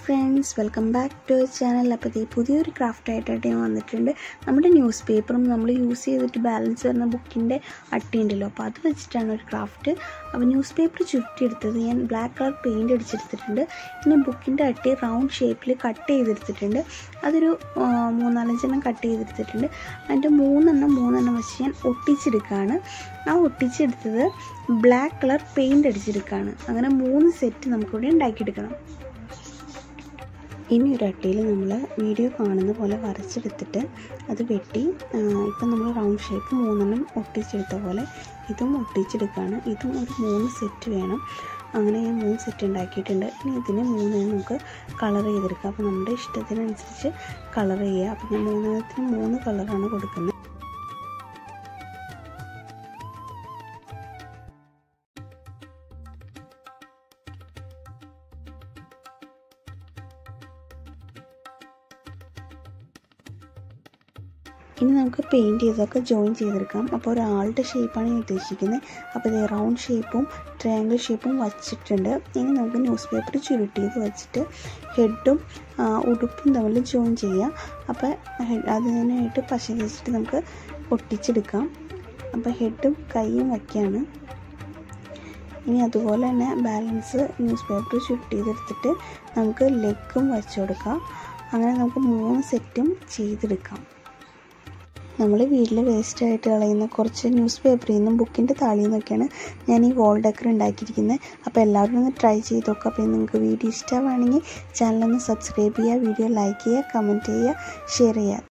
friends welcome back to channel അപ്പോൾ ഇത് പുതിയൊരു ക്രാഫ്റ്റ് ആയിട്ടായിട്ട് ഞാൻ വന്നിട്ടുണ്ട് നമ്മുടെ ന്യൂസ് പേപ്പറും നമ്മൾ യൂസ് ചെയ്തിട്ട് ബാലൻസ് വരുന്ന ബുക്കിൻ്റെ അട്ടിയുണ്ടല്ലോ അപ്പോൾ അത് വെച്ചിട്ടാണ് ഒരു ക്രാഫ്റ്റ് അപ്പോൾ ന്യൂസ് പേപ്പർ ചുരുട്ടിയെടുത്തത് ഞാൻ ബ്ലാക്ക് കളർ പെയിൻറ് അടിച്ചെടുത്തിട്ടുണ്ട് പിന്നെ ബുക്കിൻ്റെ അട്ടി റൗണ്ട് ഷേപ്പിൽ കട്ട് ചെയ്തെടുത്തിട്ടുണ്ട് അതൊരു ആ, മൂന്നാലഞ്ചെണ്ണം കട്ട് ചെയ്തെടുത്തിട്ടുണ്ട് അതിൻ്റെ മൂന്നെണ്ണം മൂന്നെണ്ണം വെച്ച് ഞാൻ ഒട്ടിച്ചെടുക്കുകയാണ് ആ ഒട്ടിച്ചെടുത്തത് ബ്ലാക്ക് കളർ പെയിൻറ് അടിച്ചെടുക്കുകയാണ് അങ്ങനെ മൂന്ന് സെറ്റ് നമുക്കിവിടെ ഉണ്ടാക്കിയെടുക്കണം ഇനി ഒരു അട്ടിയിൽ നമ്മൾ വീഡിയോ കാണുന്ന പോലെ വരച്ചെടുത്തിട്ട് അത് വെട്ടി ആ, ഇപ്പം നമ്മൾ റൗണ്ട് ഷേപ്പ് മൂന്നെണ്ണം ഒട്ടിച്ചെടുത്ത പോലെ ഇതും ഒട്ടിച്ചെടുക്കുകയാണ് ഇതും ഒരു മൂന്ന് സെറ്റ് വേണം അങ്ങനെ ഞാൻ മൂന്ന് സെറ്റ് ഉണ്ടാക്കിയിട്ടുണ്ട് ഇനി ഇതിന് മൂന്നെണ്ണം നമുക്ക് കളർ ചെയ്തെടുക്കാം അപ്പോൾ നമ്മുടെ ഇഷ്ടത്തിനനുസരിച്ച് കളർ ചെയ്യുക അപ്പോൾ ഞാൻ മൂന്നെണ്ണത്തിന് മൂന്ന് കളറാണ് കൊടുക്കുന്നത് ഇനി നമുക്ക് പെയിൻറ് ചെയ്തൊക്കെ ജോയിൻ ചെയ്തെടുക്കാം അപ്പോൾ ഒരാളുടെ ഷേപ്പാണ് ഞാൻ ഉദ്ദേശിക്കുന്നത് അപ്പോൾ ഇത് റൗണ്ട് ഷേപ്പും ട്രയാങ്കിൾ ഷേപ്പും വച്ചിട്ടുണ്ട് ഇനി നമുക്ക് ന്യൂസ് പേപ്പർ ചുരുട്ടിയത് വെച്ചിട്ട് ഹെഡും ഉടുപ്പും തമ്മിൽ ജോയിൻ ചെയ്യാം അപ്പോൾ ഹെ- അതിനായിട്ട് പശ വെച്ചിട്ട് നമുക്ക് ഒട്ടിച്ചെടുക്കാം അപ്പോൾ ഹെഡും കൈയും വയ്ക്കുകയാണ് ഇനി അതുപോലെ തന്നെ ബാലൻസ് ന്യൂസ് പേപ്പർ ചുരുട്ടി ചെയ്തെടുത്തിട്ട് നമുക്ക് ലെഗും വച്ചു കൊടുക്കാം അങ്ങനെ നമുക്ക് മൂന്ന് സെറ്റും ചെയ്തെടുക്കാം നമ്മൾ വീട്ടിൽ വേസ്റ്റായിട്ട് കളയുന്ന കുറച്ച് ന്യൂസ് പേപ്പറിൽ നിന്നും ബുക്കിൻ്റെ താളിയിൽ നിന്നൊക്കെയാണ് ഞാൻ ഈ വോൾ ഡെക്കർ ഉണ്ടാക്കിയിരിക്കുന്നത് അപ്പോൾ എല്ലാവരും ഒന്ന് ട്രൈ ചെയ്ത് നോക്കുക അപ്പോൾ നിങ്ങൾക്ക് വീഡിയോ ഇഷ്ടമാണെങ്കിൽ ചാനലൊന്ന് സബ്സ്ക്രൈബ് ചെയ്യുക വീഡിയോ ലൈക്ക് ചെയ്യുക കമൻറ്റ് ചെയ്യുക ഷെയർ ചെയ്യുക